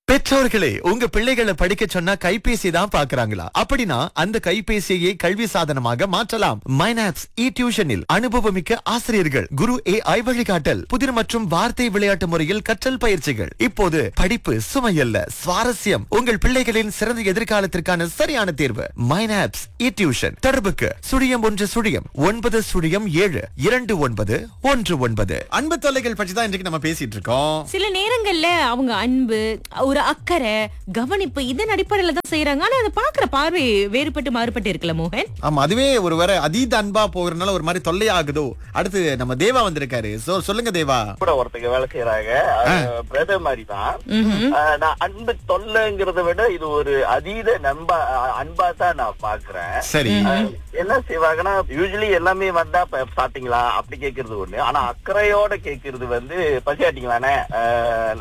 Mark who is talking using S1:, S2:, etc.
S1: பெற்றோர்களே உங்க பிள்ளைகளை படிக்க சொன்னா கைபேசி தான் பாக்குறாங்களா அப்படின்னா அந்த கைபேசியை கல்வி சாதனமாக மாற்றலாம் மைனாப்ஸ் இ டியூஷனில் அனுபவமிக்க ஆசிரியர்கள் குரு ஏ ஐ வழிகாட்டல் புதிர் மற்றும் வார்த்தை விளையாட்டு முறையில் கற்றல் பயிற்சிகள் இப்போது படிப்பு சுமையல்ல சுவாரஸ்யம் உங்கள் பிள்ளைகளின் சிறந்த எதிர்காலத்திற்கான சரியான தேர்வு மைனாப்ஸ் இ டியூஷன் தொடர்புக்கு சுழியம் ஒன்று சுழியம் ஒன்பது சுழியம் ஏழு இரண்டு ஒன்பது ஒன்று ஒன்பது அன்பு தொல்லைகள் பற்றி தான் இன்றைக்கு நம்ம பேசிட்டு இருக்கோம்
S2: சில நேரங்கள்ல அவங்க அன்பு ஒரு அக்கறை கவனிப்பு இதன் அடிப்படையில தான் செய்யறாங்க ஆனா அதை பாக்குற பார்வை வேறுபட்டு மாறுபட்டு இருக்குல்ல மோகன்
S1: ஆமா அதுவே ஒரு வர அதீத அன்பா போகிறனால ஒரு மாதிரி தொல்லையாகுதோ அடுத்து நம்ம தேவா வந்திருக்காரு சோ சொல்லுங்க தேவா
S3: கூட ஒருத்தங்க வேலை செய்யறாங்க பிரதர் மாதிரி தான் நான் அன்பு தொல்லைங்கிறத விட இது ஒரு அதீத நண்பா அஹ், அன்பா தான் நான் பாக்குறேன்
S1: சரி
S3: அஹ், என்ன செய்வாங்கன்னா யூஸ்வலி எல்லாமே வந்தா "ப- சாப்பிட்டீங்களா அப்படி கேக்குறது ஒண்ணு ஆனா அக்கறையோட கேக்குறது வந்து பசி ஆட்டிங்களானே